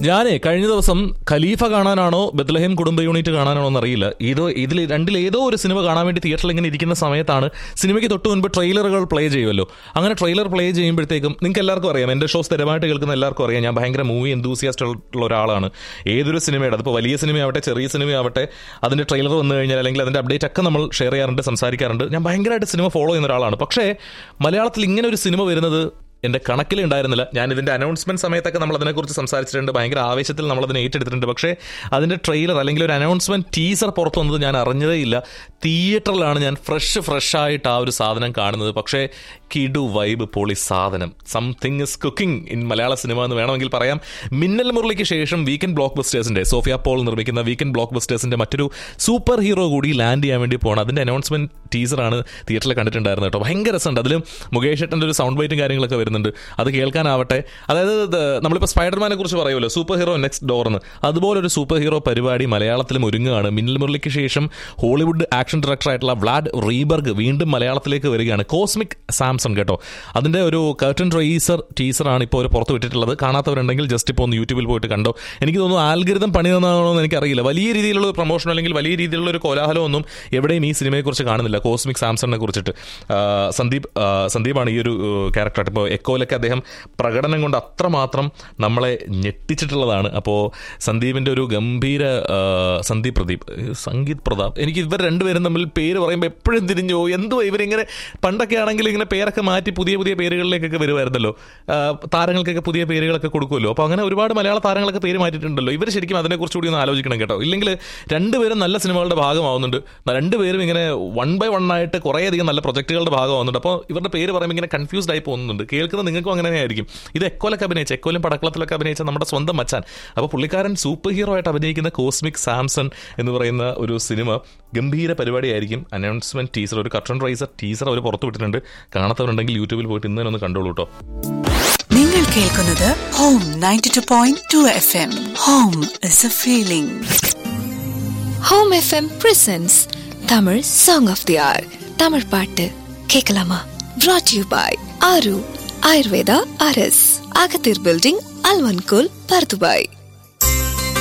ഞാനേ കഴിഞ്ഞ ദിവസം ഖലീഫ കാണാനാണോ ബത്ലഹേം കുടുംബ യൂണിറ്റ് കാണാനാണോ എന്നറിയില്ല ഏതോ ഇതിൽ രണ്ടിൽ ഏതോ ഒരു സിനിമ കാണാൻ വേണ്ടി തിയേറ്ററിൽ ഇങ്ങനെ ഇരിക്കുന്ന സമയത്താണ് സിനിമയ്ക്ക് തൊട്ട് മുൻപ് ട്രെയിലറുകൾ പ്ലേ ചെയ്യുമല്ലോ അങ്ങനെ ട്രെയിലർ പ്ലേ ചെയ്യുമ്പോഴത്തേക്കും നിങ്ങൾക്ക് എല്ലാവർക്കും അറിയാം എൻ്റെ ഷോ സ്ഥിരമായിട്ട് കേൾക്കുന്ന എല്ലാവർക്കും അറിയാം ഞാൻ ഭയങ്കര മൂവി എന്തൂസിയാസ്റ്റ് ഉള്ള ഒരാളാണ് ഏതൊരു സിനിമയുടെ അതിപ്പോൾ വലിയ സിനിമയാവട്ടെ ചെറിയ സിനിമയാവട്ടെ അതിൻ്റെ ട്രെയിലർ വന്നു കഴിഞ്ഞാൽ അല്ലെങ്കിൽ അതിൻ്റെ അപ്ഡേറ്റ് ഒക്കെ നമ്മൾ ഷെയർ ചെയ്യാറുണ്ട് സംസാരിക്കാറുണ്ട് ഞാൻ ഭയങ്കരമായിട്ട് സിനിമ ഫോളോ ചെയ്യുന്ന ഒരാളാണ് പക്ഷേ മലയാളത്തിൽ ഇങ്ങനെ ഒരു സിനിമ വരുന്നത് എൻ്റെ കണക്കിൽ ഉണ്ടായിരുന്നില്ല ഞാൻ ഇതിൻ്റെ അനൗൺസ്മെന്റ് സമയത്തൊക്കെ നമ്മൾ അതിനെക്കുറിച്ച് സംസാരിച്ചിട്ടുണ്ട് ഭയങ്കര ആവേശത്തിൽ നമ്മൾ അതിനെ ഏറ്റെടുത്തിട്ടുണ്ട് പക്ഷേ അതിൻ്റെ ട്രെയിലർ അല്ലെങ്കിൽ ഒരു അനൗൺസ്മെന്റ് ടീസർ പുറത്തു വന്നത് ഞാൻ അറിഞ്ഞതേ ഇല്ല തിയേറ്ററിലാണ് ഞാൻ ഫ്രഷ് ഫ്രഷ് ആയിട്ട് ആ ഒരു സാധനം കാണുന്നത് പക്ഷേ കിഡു വൈബ് പൊളി സാധനം something is cooking in Malayala cinema എന്ന് വേണമെങ്കിൽ പറയാം മിന്നൽ മുരളിക്ക് ശേഷം വീക്കെൻഡ് ബ്ലോക്ക് ബസ്റ്റേഴ്സിന്റെ സോഫിയ പോൾ നിർമ്മിക്കുന്ന വീക്കെൻഡ് ബ്ലോക്ക് ബസ്റ്റേഴ്സിന്റെ മറ്റൊരു സൂപ്പർ ഹീറോ കൂടി ലാൻഡ് ചെയ്യാൻ വേണ്ടി പോകണം അതിന്റെ അനൗൺസ്മെന്റ് ടീസറാണ് തിയേറ്ററിൽ കണ്ടിട്ടുണ്ടായിരുന്നത് കേട്ടോ ഭയങ്കര രസമുണ്ട് അതിലും മുകേഷ് ഏട്ടൻ്റെ ഒരു സൗണ്ട് ബൈറ്റും കാര്യങ്ങളൊക്കെ വരുന്നുണ്ട് അത് കേൾക്കാനാവട്ടെ അതായത് ഇത് നമ്മളിപ്പോൾ സ്പൈഡർമാനെ കുറിച്ച് പറയുമല്ലോ സൂപ്പർ ഹീറോ നെക്സ്റ്റ് ഡോർ എന്ന് അതുപോലെ ഒരു സൂപ്പർ ഹീറോ പരിപാടി മലയാളത്തിലും ഒരുങ്ങുകയാണ് മിന്നൽ മുരളിക്ക് ശേഷം ഹോളിവുഡ് ആക്ഷൻ ഡയറക്ടർ ആയിട്ടുള്ള വ്ലാഡ് റീബർഗ് വീണ്ടും മലയാളത്തിലേക്ക് വരികയാണ് കോസ്മിക് സാംസൺ കേട്ടോ അതിന്റെ ഒരു കർട്ടൻ റേസർ ടീസറാണ് ഇപ്പോൾ ഒരു പുറത്ത് വിട്ടിട്ടുള്ളത് കാണാത്തവരുണ്ടെങ്കിൽ ജസ്റ്റ് ഇപ്പോൾ ഒന്ന് യൂട്യൂബിൽ പോയിട്ട് കണ്ടോ എനിക്ക് തോന്നുന്നു ആൽഗരിതം പണി തന്നാണോ എന്ന് എനിക്കറിയില്ല വലിയ രീതിയിലുള്ള ഒരു പ്രൊമോഷൻ അല്ലെങ്കിൽ വലിയ രീതിയിലുള്ള ഒരു കോലാഹലം ഒന്നും എവിടെയും ഈ സിനിമയെക്കുറിച്ച് കാണുന്നില്ല കോസ്മിക് സാംസണിനെ കുറിച്ചിട്ട് ആ, സന്ദീപ് ആ, സന്ദീപാണ് ഈ ഒരു ക്യാരക്ടറായിട്ട് ഇപ്പോൾ എക്കോയിലൊക്കെ അദ്ദേഹം പ്രകടനം കൊണ്ട് അത്രമാത്രം നമ്മളെ ഞെട്ടിച്ചിട്ടുള്ളതാണ് അപ്പോൾ സന്ദീപിൻ്റെ ഒരു ഗംഭീര ആ, സന്ദീപ് പ്രദീപ് സംഗീത് പ്രതാപ് എനിക്ക് ഇവർ രണ്ടുപേരും തമ്മിൽ പേര് പറയുമ്പോൾ എപ്പോഴും തിരിഞ്ഞു പോകും എന്തോ ഇവരിങ്ങനെ പണ്ടൊക്കെ ആണെങ്കിൽ ഇങ്ങനെ പേരൊക്കെ മാറ്റി പുതിയ പുതിയ പേരുകളിലേക്കൊക്കെ വരുമായിരുന്നല്ലോ ആ, താരങ്ങൾക്കൊക്കെ പുതിയ പേരുകളൊക്കെ കൊടുക്കുമല്ലോ അപ്പോൾ അങ്ങനെ ഒരുപാട് മലയാള താരങ്ങളൊക്കെ പേര് മാറ്റിയിട്ടുണ്ടല്ലോ ഇവർ ശരിക്കും അതിനെക്കുറിച്ച് കൂടി ഒന്ന് ആലോചിക്കണം കേട്ടോ ഇല്ലെങ്കിൽ രണ്ടുപേരും നല്ല സിനിമകളുടെ ഭാഗമാവുന്നുണ്ട് രണ്ടുപേരും ഇങ്ങനെ വൺ ബൈ വൺ ആയിട്ട് കുറേയധികം നല്ല പ്രൊജക്റ്റുകളുടെ ഭാഗമാവുന്നുണ്ട് അപ്പോൾ ഇവരുടെ പേര് പറയുമ്പോൾ ഇങ്ങനെ കൺഫ്യൂസ്ഡ് ആയി പോകുന്നുണ്ട് കേൾക്കുന്ന നിങ്ങൾക്കും അങ്ങനെ ആയിരിക്കും ഇത് എക്കോലൊക്കെ അഭിനയിച്ച എക്കോലും പടക്കളത്തിലൊക്കെ അഭിനയിച്ച നമ്മുടെ സ്വന്തം മച്ചാൻ അപ്പോൾ പുള്ളിക്കാരൻ സൂപ്പർ ഹീറോ ആയിട്ട് അഭിനയിക്കുന്ന കോസ്മിക് സാംസൺ എന്ന് പറയുന്ന ഒരു സിനിമ ഗംഭീര പരിപാടിയായിരിക്കും അനൗൺസ്മെന്റ് ടീസർ ഒരു കർട്ടൺ റൈസർ ടീസർ അവർ പുറത്തു വിട്ടിട്ടുണ്ട് കാണാത്തവരുണ്ടെങ്കിൽ യൂട്യൂബിൽ പോയിട്ട് ഇന്ന് തന്നെ ഒന്ന് കണ്ടോളൂ കേട്ടോ നിങ്ങൾ കേൾക്കുന്നത് home ninety two point two F M home is a feeling home FM presents Tamil song of the year Tamil பாட்டு கேட்கலாமா brought யூ பாய் ஆரு ஆயுர்வேதா அரஸ் அகத்தீர் பில்டிங் அல்வன்கோல் பர்துபாய்